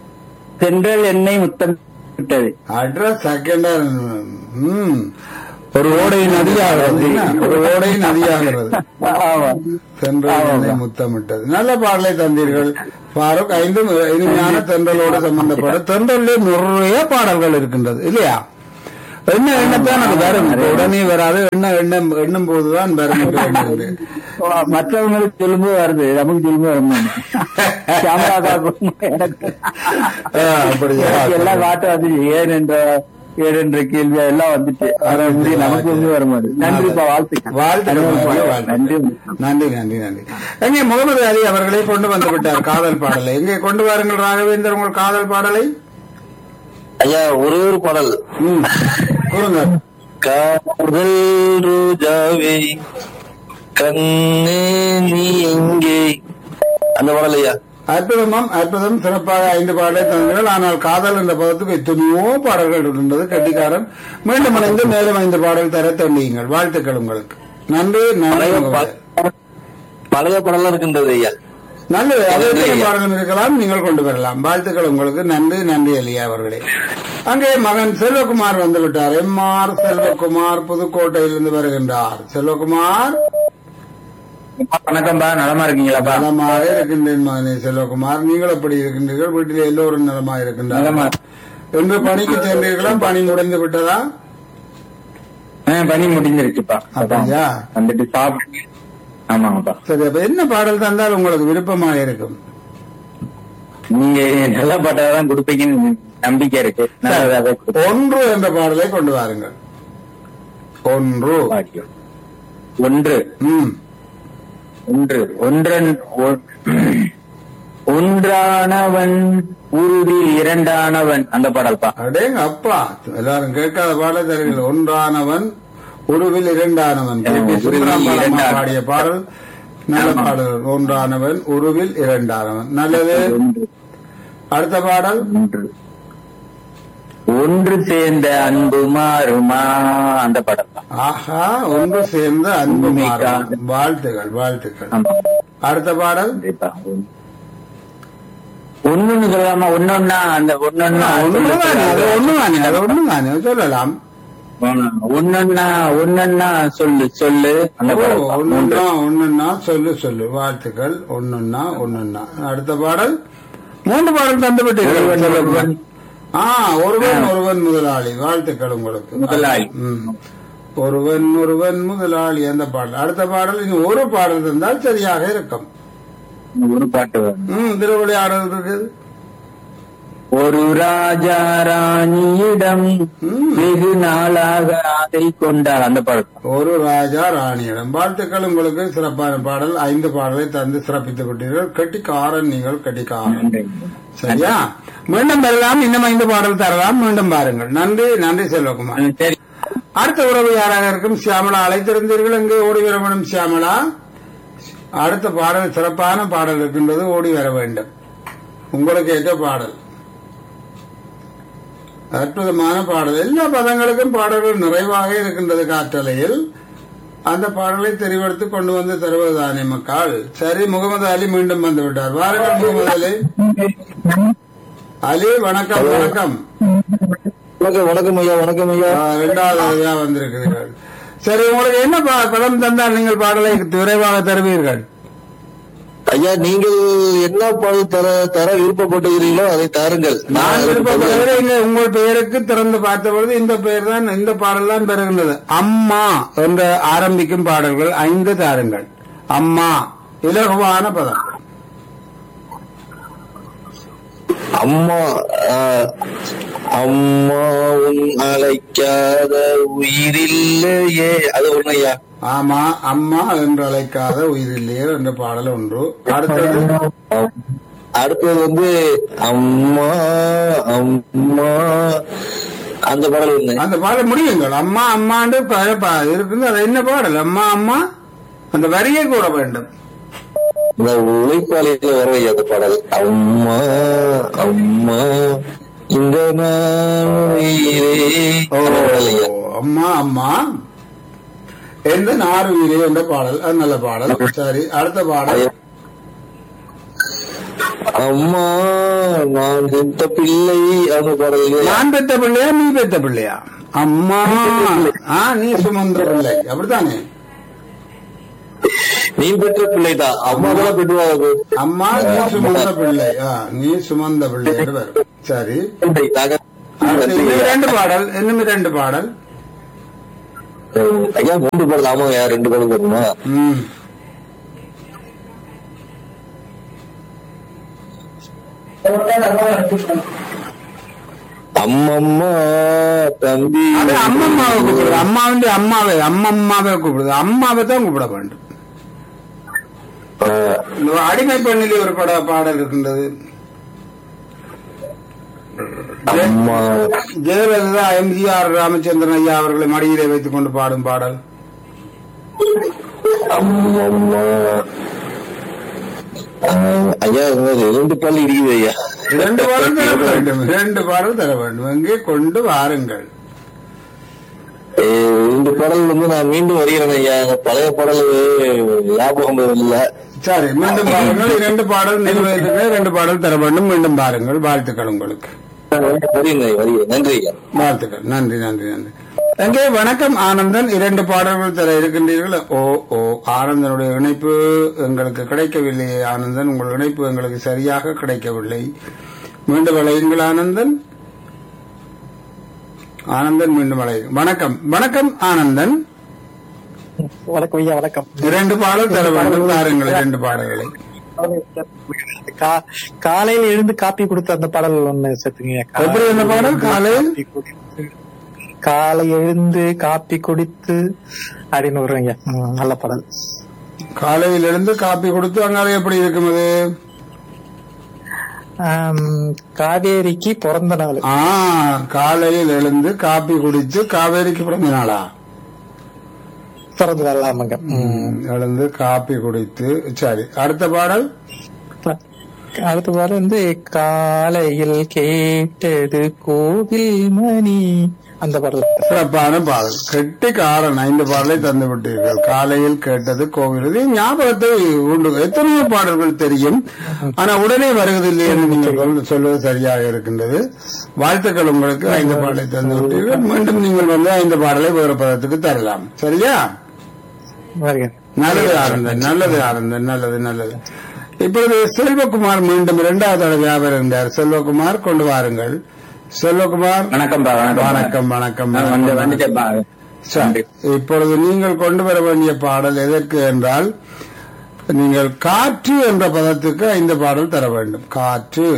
தென்றல் என்னை முத்தம் விட்டது அட்ரஸ் செகண்டா ம் ஒரு ஓடை நதியாகிறது என்ன? ஒரு ஓடை நதியாகிறது ஆமா தென்றல் முத்தமிட்டது நல்ல பாடலை தந்தீர்கள் ஃபாரூக் ஐந்தும் இனிமையான தென்றலோடு சம்பந்தப்பட்ட தென்றலே நிறைய பாடல்கள் இருக்கின்றது இல்லையா எண்ண எண்ணத்தான் அது வரும் இப்ப உடனே வராது எண்ண எண்ணம் எண்ணும் போதுதான் வரும் என்று எண்ணுகிறது. மற்றவங்களுக்கு சொல்லும்போது வருது நமக்கு சொல்லும்போது வரணும் கேமராக்காக்கும் எனக்கு ஆ, அப்படியா எனக்கு எல்லாம் காட்டு வந்து ஏன் என்ற ஏன் என்ற கேள்வி எல்லாம் வந்துட்டு அதை முடியும் நமக்கு வந்து வர மாட்டேங்குது நன்றிப்பா வாழ்த்துக்கள் வாழ்த்துக்கள், வாழ்த்துக்கள். நன்றி நன்றி நன்றி நன்றி எங்கே முகமது அலி அவர்களே கொண்டு வந்து விட்டார் காதல் பாடலை எங்கே கொண்டு வாருங்கள் ராகவேந்தர் உங்கள் காதல் பாடலை ஐயா ஒரே ஒரு பாடல் ம், கூறுங்க காதல் ரோஜாவே கண்ணே நீ எங்கே அந்த பாடல் ஐயா அற்புதமாம் அற்புதம் சிறப்பாக ஐந்து பாடலை தந்தீர்கள் ஆனால் காதல் என்ற பதத்துக்கு எத்தனையோ பாடல்கள் இருக்கின்றது கட்டிக்காரன் மீண்டும் இணைந்து மேலும் ஐந்து பாடல் தர தண்டியுங்கள் வாழ்த்துக்கள் உங்களுக்கு நன்றி நன்றி பழைய முகமது. பா- பழைய பாடலாம் இருக்கின்றது ஐயா நல்லது அதே பாடலும் இருக்கலாம் நீங்கள் கொண்டு வரலாம் வாழ்த்துக்கள் உங்களுக்கு நன்றி நன்றி அலியா அவர்களே அங்கே மகன் செல்வகுமார் வந்து விட்டார் எம் ஆர் செல்வகுமார் புதுக்கோட்டையிலிருந்து வருகின்றார் செல்வகுமார் வணக்கம்பா நலமா இருக்கீங்களாப்பா நலமாக இருக்கின்றேன் மகனே செல்வகுமார் நீங்கள் எப்படி இருக்கின்றீர்கள் வீட்டில் எல்லோரும் நலமாக இருக்கின்றார் நலமா. இன்று பணிக்கு சென்றீர்களா பணி முடிந்து விட்டதா ஆ, பணி முடிஞ்சிருச்சுப்பா அப்படியா? வந்துட்டு சாப்பிட்டு ஆமாங்கப்பா சரி அப்ப என்ன பாடல் தந்தால் உங்களுக்கு விருப்பமாக இருக்கும் நீங்க நல்ல பாட்டாதான் கொடுப்பீங்கன்னு நம்பிக்கை இருக்கு நல்லதாவே கொடுப்பேன். ஒன்று என்ற பாடலை கொண்டு வாருங்கள் ஒன்று பாக்கியம். ஒன்று ம் ஒன்று ஒன்றன் ஒ- ஒன்றானவன் உருவில் இரண்டானவன் அந்த பாடல்பா அடேங்க அப்பா எல்லாரும் கேட்காத பாடல் தெரியுங்கள் ஒன்றானவன் உருவில் இரண்டானவன் கே. பி. சுந்தரம் பாலம்மா பாடிய பாடல் நல்ல பாடல் ஒன்றானவன் உருவில் இரண்டானவன் நல்லது ஒன்று அடுத்த பாடல் ஒன்று ஒன்று சேர்ந்த அன்பு மாறுமா அந்த பாடல் தான் ஆஹா ஒன்று சேர்ந்த அன்பு மாறும். வாழ்த்துகள் வாழ்த்துக்கள் ஆமா அடுத்த பாடல் கண்டிப்பா ஒண்ணுன்னு சொல்லாம ஒன்னொன்னா அந்த ஒன்னொன்னா ஒண்ணுதானே அது ஒண்ணுதானே அது ஒண்ணுதானே சொல்லலாம் ஒன்னொன்னா ஒன்னொன்னா சொல்லு சொல்லு அந்த ஓ, பாடல் தான். ஒண்ணுன்னா ஒண்ணுன்னா சொல்லு சொல்லு வாழ்த்துக்கள் ஒண்ணுன்னா ஒண்ணுன்னா அடுத்த பாடல் மூன்று பாடல் தந்து விட்டீர்கள் ஒருவன் ஆ ஒருவன் ஒருவன் முதலாளி வாழ்த்துக்கள் உங்களுக்கு முதலாளி. ம். ஒருவன் ஒருவன் முதலாளி அந்த பாடல் அடுத்த பாடல் இனி ஒரு பாடல் தந்தால் சரியாக இருக்கும் ஒரு பாட்டு வரும் ம் திருவிளையாடல் இருக்குது ஒரு ராஜா ராணியிடம் ம். வெகு நாளாக ஆசை கொண்டார் அந்த பாடல் தான். ஒரு ராஜா ராணியிடம் வாழ்த்துக்கள் உங்களுக்கு சிறப்பான பாடல் ஐந்து பாடலை தந்து சிறப்பித்து விட்டீர்கள் கட்டிக்காரன் நீங்கள் கட்டிக்காரன் நன்றி. சரியா மீண்டும் பெறலாம் இன்னும் ஐந்து பாடல் தரலாம் மீண்டும் பாருங்கள் நன்றி நன்றி செல்வகுமார் ம், சரி அடுத்த உறவு யாராக இருக்கும் சியாமலா அழைத்திருந்தீர்கள் எங்கே ஓடி வர வேண்டும் சியாமலா அடுத்த பாடல் சிறப்பான பாடல் இருக்கின்றது ஓடி வர வேண்டும் உங்களுக்கு ஏற்ற பாடல் அற்புதமான பாடல் எல்லா பதங்களுக்கும் பாடல்கள் நிறைவாக இருக்கின்றது காற்றலையில் அந்த பாடலை தெரிவெடுத்து கொண்டு வந்து தருவதுதானே மக்கள் சரி முகமது அலி மீண்டும் வந்து விட்டார் வாருங்கள் முகமது அலி அலி வணக்கம் வணக்கம் வணக்கம் வணக்கம் ஐயா வணக்கம் ஐயா ஆ, இரண்டாவது தடவையா வந்திருக்கிறீர்கள் சரி உங்களுக்கு என்ன பா- படம் தந்தால் நீங்கள் பாடலை விரைவாக தருவீர்கள் ஐயா நீங்கள் என்ன பாடல் தர தர விருப்பப்பட்டுகிறீர்களோ அதை தாருங்கள் நான் விருப்பப்படுகிற இங்க உங்கள் பெயருக்கு திறந்து பார்த்த பொழுது இந்த பெயர் தான் இந்த பாடல் தான் பெறுகின்றது அம்மா என்று ஆரம்பிக்கும் பாடல்கள் ஐந்து தாருங்கள் அம்மா இலகுவான பதம் அம்மா ஆ, அம்மா உன் அழைக்காத உயிரில்லையே அது ஒண்ணு ஐயா ஆமா அம்மா என்று அழைக்காத உயிரில்லையே என்ற பாடல் ஒன்று அடுத்தது அடுத்தது வந்து அம்மா அம்மா அந்த பாடல் ஒண்ணு அந்த பாடல் முடியுங்கள் அம்மா அம்மாண்டு ப- ப- இருக்குது அது என்ன பாடல் அம்மா அம்மா அந்த வரியை கூட வேண்டும் இந்த உழைப்பாளியில வர ஐயா அந்த பாடல் அம்மா அம்மா இந்த நான் உயிரே ஓ, அந்த பாடல் ஐயா அம்மா அம்மா எந்த நாறு வீரே என்ற பாடல் அது நல்ல பாடல் சரி அடுத்த பாடல் அம்மா நான் பெத்த பிள்ளை அந்த பாடல் இல்லையா? நான் பெத்த பிள்ளையா நீ பெத்த பிள்ளையா அம்மா ஆ நீ சுமந்த பிள்ளை அப்படித்தானே நீ பெற்ற பிள்ளைதான் அம்மா கூட பெற்றுவாங்க அம்மா நீ சுமந்த பிள்ளை ஆ நீ சுமந்த பிள்ளை என்று வரும் சரி அடுத்து இன்னும் ரெண்டு பாடல் இன்னும் ரெண்டு பாடல் ஐயா மூன்று பேர் ஆமாங்க ரெண்டு பேரும் வருமா ம் அம்மம்மா தம்பி அது அம்மம்மாவை கூப்பிடுது அம்மாவுடைய அம்மாவை அம்மம்மாவை கூப்பிடுது அம்மாவை தான் கூப்பிட வேண்டும் ஆஹ், இந்த அடிமை பெண்ணிலே ஒரு பட பாடல் இருக்கின்றது அம்மா ஜெயலலிதா எம்ஜிஆர் ராமச்சந்திரன் ஐயா அவர்களை மடியிலே வைத்துக் கொண்டு பாடும் பாடல் அம்மம்மா ஆஹ், ஐயா இது ரெண்டு பள்ளி இருக்குது ஐயா இரண்டு பாடல் தர வேண்டும் இரண்டு பாடல் தர வேண்டும் எங்கே கொண்டு வாருங்கள் ஏய், ரெண்டு பாடல் வந்து நான் மீண்டும் வருகிறேன் ஐயா அந்த பழைய பாடல் ஞாபகம் இல்ல சரி மீண்டும் பாருங்கள் இரண்டு பாடல் நிர்வகித்துக்கு இரண்டு பாடல் தர வேண்டும் மீண்டும் பாருங்கள் வாழ்த்துக்கள் உங்களுக்கு வருகிறேன் வருகிறேன் நன்றி ஐயா வாழ்த்துக்கள் நன்றி நன்றி நன்றி எங்கே வணக்கம் ஆனந்தன் இரண்டு பாடல்கள் தர இருக்கின்றீர்கள் ஓ ஓ ஆனந்தனுடைய இணைப்பு எங்களுக்கு கிடைக்கவில்லையே ஆனந்தன் உங்கள் இணைப்பு எங்களுக்கு சரியாக கிடைக்கவில்லை மீண்டும் அழையுங்கள் ஆனந்தன் ஆனந்தன் மீண்டும் அழையுங்கள் வணக்கம் வணக்கம் ஆனந்தன் வணக்கம் ஐயா வணக்கம் இரண்டு பாடல் தர வேண்டும் தாருங்கள் இரண்டு பாடல்களை கா- காலையில எழுந்து காப்பி கொடுத்த அந்த பாடல் ஒண்ணு சேர்த்துங்க எப்படி அந்த பாடல் காலையில் காப்பி குடித்து காலை எழுந்து காப்பி குடித்து அப்படின்னு வருவாங்க ம், நல்ல பாடல் காலையில் எழுந்து காப்பி கொடுத்து அங்காலே எப்படி இருக்கும் அது ஆம், காவேரிக்கு பிறந்த நாள் ஆ காலையில் எழுந்து காப்பி குடித்து காவேரிக்கு பிறந்த நாளா பிறந்த நாள் ஆமாங்க ம். எழுந்து காப்பி குடித்து சரி அடுத்த பாடல் அடுத்த பாடல் வந்து காலையில் கேட்டது கோவில் மணி அந்த பாடல் சிறப்பான பாடல் கெட்டிக்காரன் ஐந்து பாடலை தந்து விட்டீர்கள் காலையில் கேட்டது கோவில் இது ஞாபகத்தை உண்டு எத்தனையோ பாடல்கள் தெரியும் ஆனா உடனே வருவதில்லை என்று நீங்கள் சொல்வது சரியாக இருக்கின்றது வாழ்த்துக்கள் உங்களுக்கு ஐந்து பாடலை தந்து விட்டீர்கள் மீண்டும் நீங்கள் வந்து ஐந்து பாடலை வேறு பதத்துக்கு தரலாம் சரியா வருகிறேன் நல்லது ஆனந்தன் நல்லது ஆனந்தன் நல்லது நல்லது இப்பொழுது செல்வகுமார் மீண்டும் இரண்டாவது தடவையாக வருகின்றார் செல்வகுமார் கொண்டு வாருங்கள் செல்வகுமார் வணக்கம்பா வணக்கம் வணக்கம் நான் வந்து வந்துட்டேன்பா சரி. இப்பொழுது நீங்கள் கொண்டு வர வேண்டிய பாடல் எதற்கு என்றால் நீங்கள் காற்று என்ற பதத்துக்கு ஐந்து பாடல் தர வேண்டும் காற்று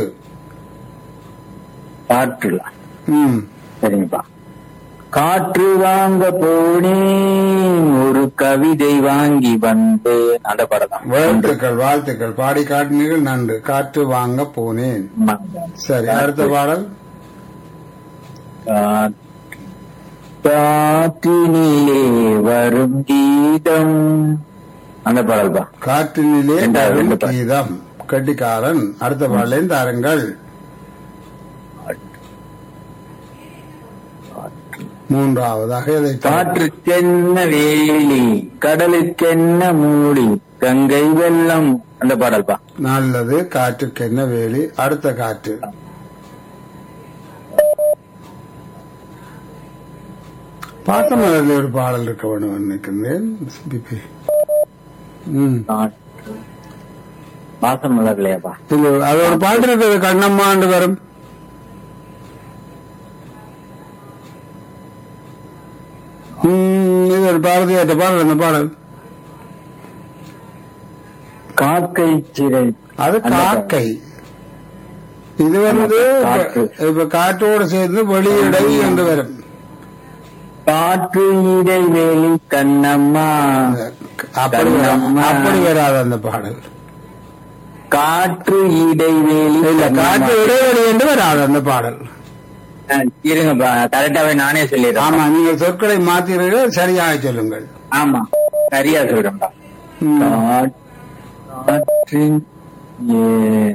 காற்றுல ம் சரிங்கப்பா காற்று வாங்க போனேன் ஒரு கவிதை வாங்கி வந்து அந்த படம் தான் வாழ்த்துக்கள் வாழ்த்துக்கள் பாடி காட்டினீர்கள் நன்று காற்று வாங்க போனேன் சரி அடுத்த பாடல் காற்றினிலே வரும் கீதம் அந்த பாடல்பா காற்றினிலே ரெண்டாவது வரும் ரெண்டு பாடல். கீதம் கட்டிக்காரன் அடுத்த பாடலையும் தாருங்கள் மூன்றாவதாக இதை தா- காற்றுக்கென்ன வேலி கடலுக்கென்ன மூடி கங்கை வெள்ளம் அந்த பாடல்பா நல்லது காற்றுக்கு என்ன வேலி அடுத்த காற்று பாசமலர்ல ஒரு பாடல் இருக்க வேண்டும் நினைக்கின்றேன் பிபி. ம். காற்று வாசம் மலர்லையாப்பா இது அது ஒரு பாட்டு இருக்குது கண்ணம்மாண்டு வரும் ம், இது ஒரு பாரதியாட்ட பாடல் அந்த பாடல் காக்கை சிறை அது அந்த காக்கை இது வந்து காற்று. இப்ப காற்றோடு சேர்ந்து வெளியிடை என்று வரும் காற்று இடைவேளி கண்ணம்மா அப்படி வர- கண்ணம்மா. அப்படி வராது அந்த பாடல் காற்று இடைவேளி இல்ல காற்று கண்ணம்மா. இடைவெளி என்று வராது அந்த பாடல் ஆ, இருங்கப்பா கரெக்டாவே நானே சொல்லிடுறேன் ஆமா நீங்கள் சொற்களை மாத்தீர்கள் சரியாக சொல்லுங்கள் ஆமா சரியா சொல்றேன்ப்பா ம். காற்- காற்றின் ஏ-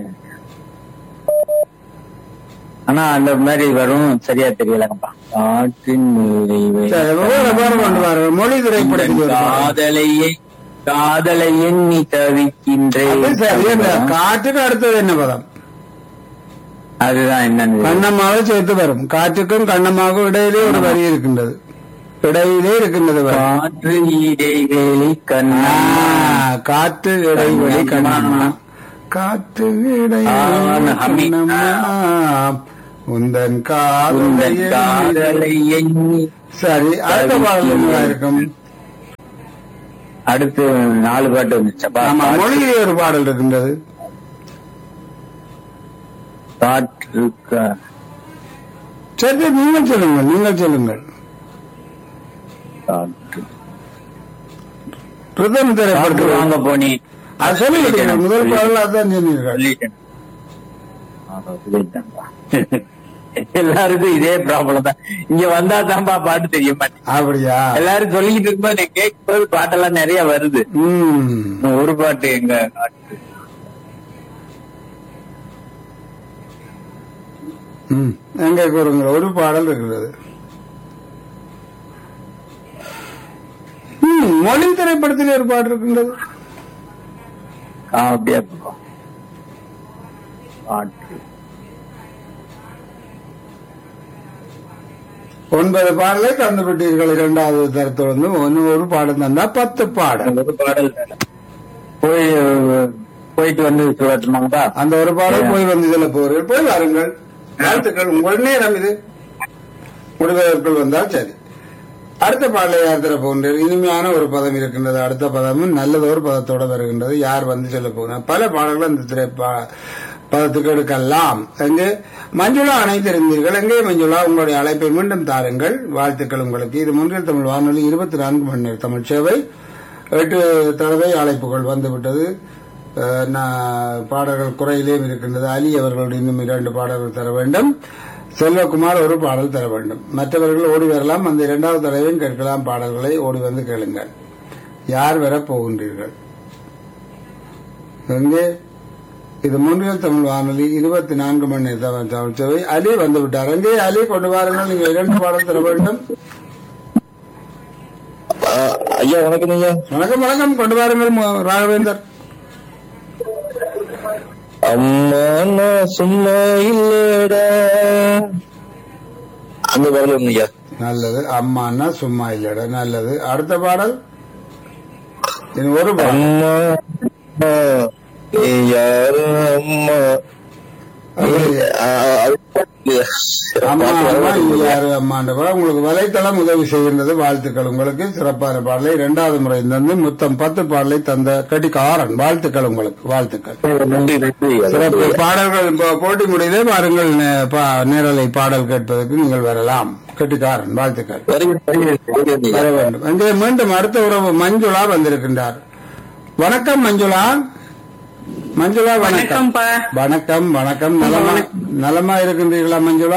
ஆனா அந்த மாதிரி வரும் சரியா தெரியலங்கப்பா காற்றின் இடைவேளி சரி, வேற பாடம் கொண்டு வர மொழி திரைப்படத்துக்கு ஒரு பாடல். காதலையை காதலை எண்ணி தவிக்கின்றேன் அது சரி, அந்த காற்றுக்கு அடுத்தது என்ன பதம் அதுதான் என்னன்னு கண்ணம்மாவை சேர்த்து வரும் காற்றுக்கும் கண்ணம்மாவுக்கும் இடையிலே ஒரு வரி இருக்கின்றது இடையிலே இருக்கின்றது வரி காற்று இடைவேளி ஆ, கண்ணா காற்று இடைவெளி கண்ணம்மா காற்று ஆன இடைவெளி ஹம்மி. கண்ணம்மா உந்தன் உந்தன் காதலை காதலை எண்ணி சரி அடுத்த பாடல் என்னவா இருக்கும் அடுத்து நாலு பாட்டு வந்துச்சப்பா ஆமா மொழியிலே ஒரு பாடல் இருக்கின்றது காற்று கா- சரி நீங்கள் சொல்லுங்கள் நீங்கள் சொல்லுங்கள் காற்று பிரதம காற்று திரைப்படத்தில் வாங்க போனி அது சொல்லிவிட்டீங்க முதல் பாடல் அதான் சொன்னீர்கள் சொல்லிட்டேன் ஆமா, சொல்லிட்டேன்பா. எல்லாருக்கும் இதே ப்ராப்ளம் தான் இங்க வந்தா தான்ப்பா பாட்டு தெரிய மாட்டேங்குது அப்படியா எல்லாரும் சொல்லிக்கிட்டு இருக்கும்போது எனக்கு கேட்கும்போது பாட்டெல்லாம் நிறைய வருது ம் இன்னும் ஒரு பாட்டு எங்க காற்று ம் எங்க கூறுங்க ஒரு பாடல் இருக்கிறது ம், மொழி திரைப்படத்தில் ஒரு பாடல் இருக்கின்றது ஆ, அப்படியே இருக்கும். காற்று ஒன்பது பாடலை கண்டுபிட்டீர்கள் இரண்டாவது தரத்தில் வந்து ஒன்னு ஒரு பாடம் தந்தா பத்து பாடல் ஒரு பாடல் போய் போயிட்டு வந்து சொல்லட்டுமாங்கப்பா அந்த ஒரு பாடல் போய் வந்து இதுல போறீர்கள் போய் வாருங்கள் வாழ்த்துக்கள் உங்கள் நேரம் இது முடிவதற்குள் வந்தால் சரி அடுத்த பாடலை யார் தர போகின்றது இனிமையான ஒரு பதம் இருக்கின்றது அடுத்த பதமும் நல்லது ஒரு பதத்தோட வருகின்றது யார் வந்து சொல்ல போகிறார் பல பாடல்கள் அந்த திரை பா- பதத்துக்கு எடுக்கலாம் எங்கே மஞ்சுளா அணைத்திருந்தீர்கள் எங்கே மஞ்சுளா உங்களுடைய அழைப்பை மீண்டும் தாருங்கள் வாழ்த்துக்கள் உங்களுக்கு இது முன்னில் தமிழ் வானொலி இருபத்தி நான்கு மணி நேர தமிழ் சேவை எட்டு தடவை அழைப்புகள் வந்துவிட்டது அஹ், நான் பாடல்கள் குறையிலேயும் இருக்கின்றது அலி அவர்களுடைய இன்னும் இரண்டு பாடல்கள் தர வேண்டும் செல்வகுமார் ஒரு பாடல் தர வேண்டும் மற்றவர்கள் ஓடி வரலாம் அந்த இரண்டாவது தடவையும் கேட்கலாம் பாடல்களை ஓடி வந்து கேளுங்கள் யார் வர போகின்றீர்கள் எங்கே இது முன்னில் தமிழ் வானொலி இருபத்தி நான்கு மணி நேர தமிழ் தமிழ் சேவை அலி வந்து விட்டார் எங்கே அலி கொண்டு வாருங்கள் நீங்கள் இரண்டு பாடல் தர வேண்டும் ஐயா வணக்கம் ஐயா வணக்கம் வணக்கம் கொண்டு வாருங்கள் மு- ராகவேந்தர் அம்மா நான் சும்மா இல்லடா அந்த பாடல் ஒண்ணு ஐயா நல்லது அம்மான்னா சும்மா இல்லடா நல்லது அடுத்த பாடல் இது ஒரு பாடல் அம்மா அம்மா, நீ யாரு அம்மா ஆ, அது பாட்டு. அம்மா பாட்டு அம்மா வர இது யாரு அம்மான்ற பாடல் உங்களுக்கு வலைத்தளம் உதவி செய்கின்றது வாழ்த்துக்கள் உங்களுக்கு சிறப்பான பாடலை இரண்டாவது முறை தந்து மொத்தம் பத்து பாடலை தந்த கட்டிக்காரன் வாழ்த்துக்கள் உங்களுக்கு வாழ்த்துக்கள் நன்றி நன்றி ஐயா. சிறப்பு பாடல்கள் இப்போ போட்டி முடியதே பாருங்கள் நே- பா- நேரலை பாடல் கேட்பதற்கு நீங்கள் வரலாம் கட்டிக்காரன் வாழ்த்துக்கள் வருகிறேன், வருகிறேன், வருகிறேன் ஐயா. வர வேண்டும் அங்கே மீண்டும் அடுத்த உறவு மஞ்சுளா வந்திருக்கின்றார் வணக்கம் மஞ்சுளா மஞ்சுளா வணக்கம் வணக்கம்ப்பா. வணக்கம் வணக்கம் நலமா நலமா இருக்கின்றீர்களா மஞ்சுளா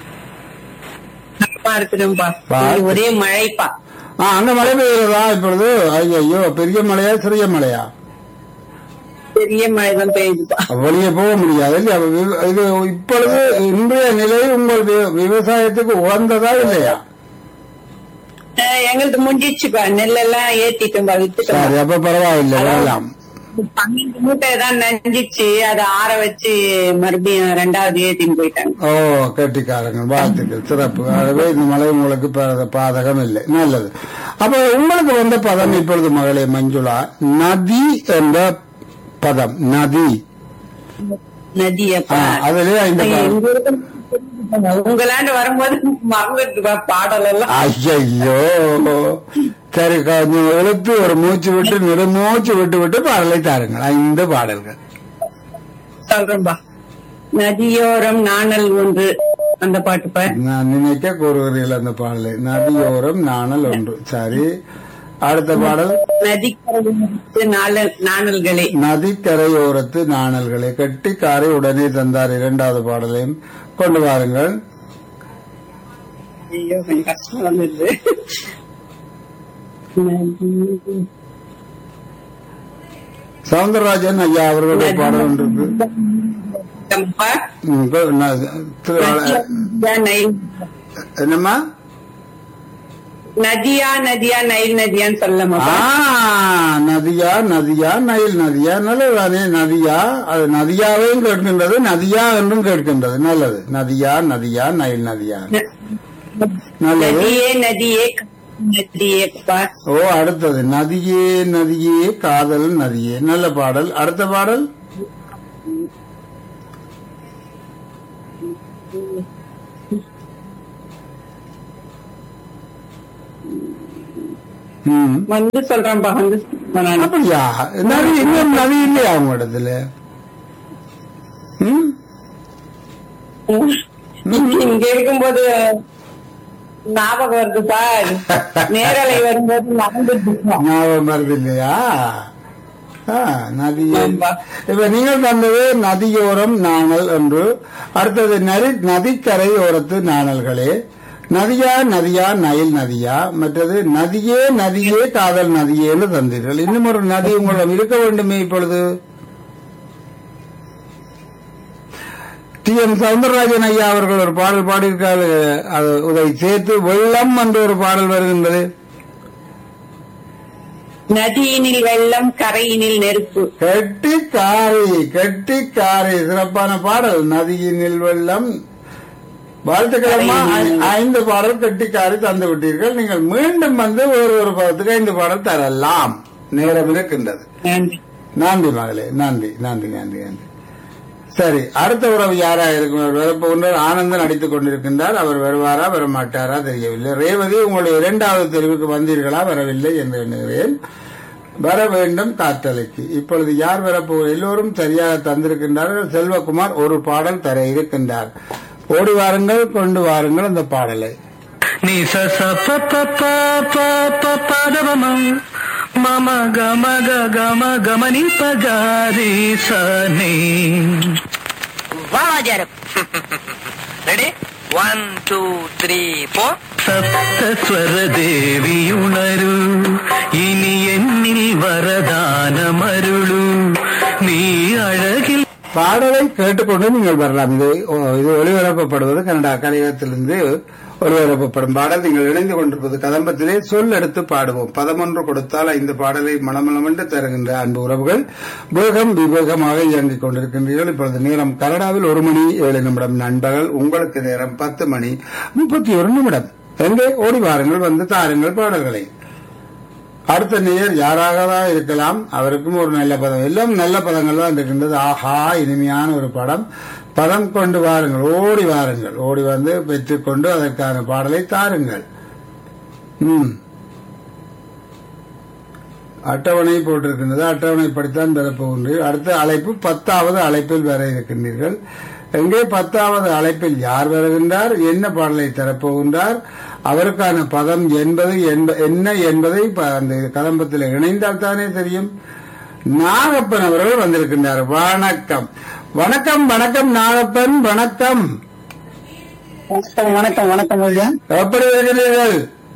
நலமா இருக்கிறேன்ப்பா பா. இங்க ஒரே மழைப்பா ஆ அங்க மழை பெய்யுறதா இப்பொழுது ஐயோ பெரிய மழையா சிறிய மழையா பெரிய மழை தான் பெய்யுதுப்பா வெளியே போக முடியாது இல்லையா? வி- இது இப்பொழுது இன்றைய நிலை உங்கள் வி- விவசாயத்துக்கு உகந்ததா இல்லையா அஹ் எங்களுக்கு முடிஞ்சிச்சுப்பா நெல்லெல்லாம் ஏத்திட்டோம்பா வித்துட்டோம் சரி அப்ப பரவாயில்லை வரலாம் பன்னெண்டு மூட்டை தான் நஞ்சிச்சு அதை ஆற வச்சு மறுபடியும் ரெண்டாவது ஏத்தின்னு போயிட்டாங்க ஓ கெட்டிக்காரங்க வாழ்த்துக்கள் சிறப்பு ஆகவே இந்த மழை உங்களுக்கு பா- பாதகம் இல்லை நல்லது அப்ப உங்களுக்கு வந்த பதம் இப்பொழுது மகளே மஞ்சுளா நதி என்ற பதம் நதி நதியப்பா ஆ, அதிலே ஐந்து பதம். எங்க இருக்கு உங்களாண்டு வரும்போது மறந்துட்டுப்பா பாடல் எல்லாம் ஐயோ சரி கொஞ்சம் இழுத்து ஒரு மூச்சு விட்டு நெடுமூச்சு விட்டு விட்டு பாடலை தாருங்கள் ஐந்து பாடல்கள் சொல்றேன்பா நதியோரம் நாணல் ஒன்று அந்த பாட்டுப்பா நான் நினைக்க கூறுகிறீர்கள் அந்த பாடலை நதியோரம் நாணல் ஒன்று சரி அடுத்த பாடல் நதிக்கரை நாணல் நாணல்களே நதிக்கரையோரத்து நாணல்களை கட்டிக்காரை உடனே தந்தார் இரண்டாவது பாடலையும் கொண்டு வாருங்கள் ஐயோ கொஞ்சம் கஷ்டம் வந்தது நதி சவுந்தரராஜன் ஐயா அவர்களுடைய பாடல் ஒன்று இருக்கு அப்பா, ம், கொ- ந- திரு- நதியா நைல் என்னம்மா நதியா நதியா நைல் நதியான்னு சொல்லலாமா ஆ நதியா நதியா நயில் நதியா நல்லதுதானே நதியா அது நதியாவையும் கேட்கின்றது நதியா என்றும் கேட்கின்றது நல்லது நதியா நதியா நயில் நதியா நல்லது நதியே நதியே நதியேப்பா ஓ அடுத்தது நதியே நதியே காதல் நதியே நல்ல பாடல் அடுத்த பாடல் ம். வந்து சொல்றேன்ப்பா வந்து நான் அப்படியா நதி இன்னும் நதி இல்லையா உங்க இடத்துல ம்? இங்க இருக்கும்போது ஞாபகம் வருதுப்பா நேரலை வரும்போது நடந்துட்டு ஞாபகம் வருது இல்லையா ஆ, நதி ஆமா. இப்ப நீங்கள் தந்தது நதியோரம் நாணல் என்று அடுத்தது நரி நதிக்கரை ஓரத்து நாணல்களே நதியா நதியா நயில் நதியா மற்றது நதியே நதியே காதல் நதியேன்னு தந்தீர்கள் இன்னும் ஒரு நதி உங்களிடம் இருக்க வேண்டுமே இப்பொழுது டி எம் சவுந்தரராஜன் ஐயா அவர்கள் ஒரு பாடல் பாடியிருக்காரு அது அதை சேர்த்து வெள்ளம் என்று ஒரு பாடல் வருகின்றது நதியினில் வெள்ளம் கரையினில் நெருப்பு கெட்டிக்காரி கெட்டிக்காரி சிறப்பான பாடல் நதியினில் வெள்ளம் வாழ்த்துக்கிழமா ஐந்து பாடல் கெட்டிக்காரி தந்து விட்டீர்கள் நீங்கள் மீண்டும் வந்து ஒரு ஒரு பதத்துக்கு ஐந்து பாடல் தரலாம் நேரம் இருக்கின்றது நன்றி நன்றி மகளே நன்றி நன்றி நன்றி நன்றி சரி அடுத்த உறவு யாரா இருக்கும் வரப்போகின்றார் ஆனந்தன் அடித்துக் கொண்டிருக்கின்றார் அவர் வருவாரா வர மாட்டாரா தெரியவில்லை ரேவதி உங்களுடைய இரண்டாவது தெரிவுக்கு வந்தீர்களா வரவில்லை என்று எண்ணுகிறேன் வர வேண்டும் காற்றலைக்கு இப்பொழுது யார் வரப்போ எல்லோரும் சரியாக தந்திருக்கின்றார்கள் செல்வகுமார் ஒரு பாடல் தர இருக்கின்றார் ஓடி வாருங்கள் கொண்டு வாருங்கள் அந்த பாடலை ni sa sa pa pa pa pa pa pa da ma ma ma ma ga ma ga ga ma ga ma ni pa ga re sa ni வாஜாரு ready one two three four സപ്തസ്വര ദേവിയുണരു ഇനി എന്നിൽ വരദാനമരുളു നീ അഴകിൽ பாடலை கேட்டுக்கொண்டு நீங்கள் வரலாம் இது ஓ, இது ஒளிபரப்பப்படுவது கனடா கலையகத்திலிருந்து ஒளிபரப்பப்படும் பாடல் நீங்கள் இணைந்து கொண்டிருப்பது கதம்பத்திலே சொல் எடுத்து பாடுவோம் பதமொன்று கொடுத்தால் ஐந்து பாடலை மனமளமென்று தருகின்ற அன்பு உறவுகள் வேகம் விவேகமாக இயங்கிக் கொண்டிருக்கின்றீர்கள் இப்பொழுது நேரம் கனடாவில் ஒரு மணி ஏழு நிமிடம் நண்பகல் உங்களுக்கு நேரம் பத்து மணி முப்பத்தி ஒரு நிமிடம் எங்கே ஓடி வாருங்கள் வந்து தாருங்கள் பாடல்களை அடுத்த நேயர் யாராகதான் இருக்கலாம் அவருக்கும் ஒரு நல்ல பதம் எல்லாம் நல்ல பதங்கள் தான் இருக்கின்றது ஆஹா இனிமையான ஒரு படம் பதம் கொண்டு வாருங்கள் ஓடி வாருங்கள் ஓடி வந்து பெற்றுக்கொண்டு அதற்கான பாடலை தாருங்கள் ம் அட்டவணை போட்டிருக்கின்றது அட்டவணை படித்தான் பெறப்போகின்றீர்கள் அடுத்த அழைப்பு பத்தாவது அழைப்பில் வர இருக்கின்றீர்கள் எங்கே பத்தாவது அழைப்பில் யார் வருகின்றார் என்ன பாடலை தரப்போகின்றார் அவருக்கான பதம் என்பது என்ப- என்ன என்பதை ப- அந்த கதம்பத்தில் இணைந்தால் தானே தெரியும் நாகப்பன் அவர்கள் வந்திருக்கின்றார் வணக்கம் வணக்கம் வணக்கம் நாகப்பன் வணக்கம் வணக்கம் வணக்கம் வணக்கம் ஐயா எப்படி இருக்கிறீர்கள்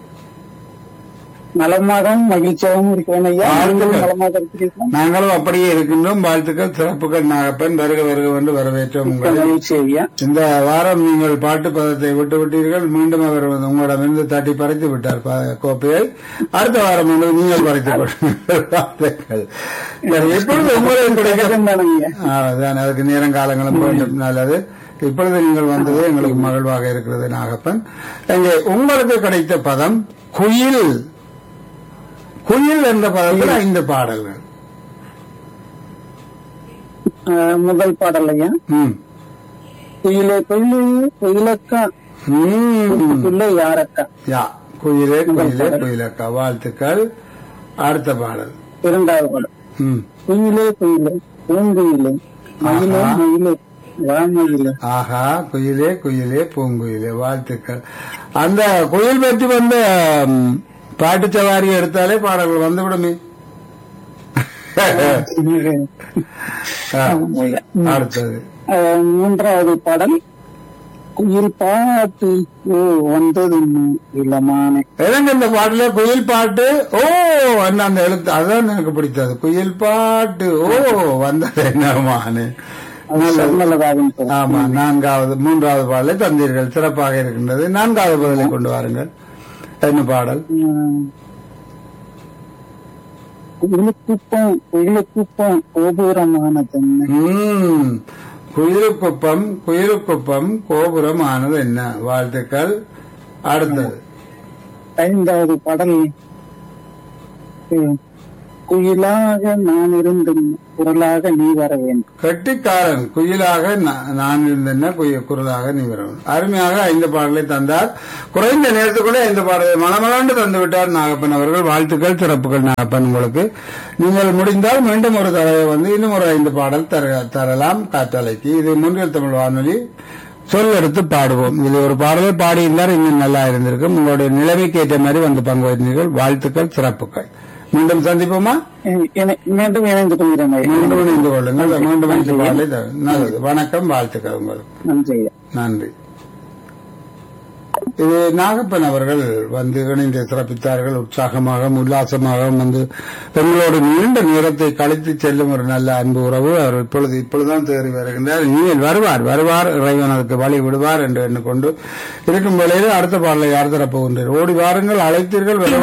நலமாகவும் மகிழ்ச்சியாகவும் இருக்கிறேன் ஐயா வாழ்த்துக்கள். நீங்களும் நலமாக இருக்கிறீர்கள் நாங்களும் அப்படியே இருக்கின்றோம் வாழ்த்துக்கள் சிறப்புகள் நாகப்பன் வருக வருக என்று வரவேற்றோம் மிக்க உங்களை மகிழ்ச்சி ஐயா இந்த வாரம் நீங்கள் பாட்டு பதத்தை விட்டு விட்டீர்கள் மீண்டும் அவர் வந்து உங்களிடமிருந்து தட்டி பறித்து விட்டார் ப- கோப்பையை அடுத்த வாரம் வந்து நீங்கள் பறித்துக் கொள்ளுங்கள் வாழ்த்துக்கள். சரி, இப்பொழுது உங்களுக்கு கிடைக்கும் சுகம்தானே ஐயா அதான் அதுக்கு நேரம் காலங்களும் வேண்டும் நல்லது இப்பொழுது நீங்கள் வந்தது எங்களுக்கு மகிழ்வாக இருக்கிறது நாகப்பன் இங்கே உங்களுக்கு கிடைத்த பதம் குயில் குயில் என்ற பதத்தில் ஐந்து பாடல்கள் அஹ், முதல் பாடல் ஐயா ம். குயிலே குயிலே குயிலக்கா ம். குயிலே யாரக்கா யா குயிலே குயிலே குயிலக்கா வாழ்த்துக்கள் அடுத்த பாடல் இரண்டாவது பாடல் ம். குயிலே குயிலே பூங்குயிலே மயிலே ஆஹா. மயிலே வாமயிலே ஆஹா குயிலே குயிலே பூங்குயிலே வாழ்த்துக்கள் அந்த குயில் பற்றி வந்த ம், பாட்டு சவாரி எடுத்தாலே பாடல்கள் வந்துவிடுமே ஆ, ஐயா. அடுத்தது அஹ், மூன்றாவது பாடல் குயில் பாட்டு ஓ வந்தது இளமானே எனக்கு இந்த பாட்டுல குயில் பாட்டு ஓ அந்த அந்த எழுத்து அதான் எனக்கு பிடித்தது குயில் பாட்டு ஓ வந்தது என்னமானு நல்லது நல்லதாகும் ஆமா நான்காவது மூன்றாவது பாடலை தந்தீர்கள் சிறப்பாக இருக்கின்றது நான்காவது பதிலை கொண்டு வாருங்கள் என்ன பாடல் குயிலுக்குப்பம் குயிலுக்குப்பம் கோபுரமானதென்ன ம். குயிலுக்குப்பம் குயிலுக்குப்பம் கோபுரம் ஆனது என்ன வாழ்த்துக்கள் அடுத்தது ஐந்தாவது பாடல் கு- குயிலாக நான் இருந்தும் குரலாக நீ வர வேண்டும் கெட்டிக்காரன் குயிலாக நா- நான் இருந்தேன்னா குய குரலாக நீ வரணும் அருமையாக ஐந்து பாடலை தந்தார் குறைந்த நேரத்துக்குள்ள இந்த பாடலை மனமலாண்டு தந்து விட்டார் நாகப்பன் அவர்கள் வாழ்த்துக்கள் சிறப்புகள் நாகப்பன் உங்களுக்கு நீங்கள் முடிந்தால் மீண்டும் ஒரு தடவை வந்து இன்னும் ஒரு ஐந்து பாடல் தர தரலாம் காற்றலைக்கு இது முன்னில் தமிழ் வானொலி சொல் எடுத்து பாடுவோம் இது ஒரு பாடலை பாடியிருந்தால் இன்னும் நல்லா இருந்திருக்கும் உங்களுடைய நிலைமைக்கு ஏற்ற மாதிரி வந்து பங்கு வைத்தீர்கள் வாழ்த்துக்கள் சிறப்புகள் மீண்டும் சந்திப்போமா இ- இணை- மீண்டும் இணைந்து கொள்கிறேன் ஐயா. மீண்டும் இணைந்து கொள்ளுங்கள் மீண்டும் இணைந்து பாடலை தர- நல்லது வணக்கம் வாழ்த்துக்கள் உங்களுக்கு நன்றி ஐயா. நன்றி இது நாகப்பன் அவர்கள் வந்து இணைந்து சிறப்பித்தார்கள் உற்சாகமாக உல்லாசமாக வந்து எங்களோடு நீண்ட நேரத்தை கழித்து செல்லும் ஒரு நல்ல அன்பு உறவு அவர் இப்பொழுது இப்பொழுதுதான் தேறி வருகின்றார் இனிமேல் வருவார் வருவார் இறைவன் அதுக்கு வழி விடுவார் என்று எண்ணிக்கொண்டு இருக்கும் வேளையில் அடுத்த பாடலை யார் தரப்போகின்றீர் ஓடி வாருங்கள் அழைத்தீர்கள் வர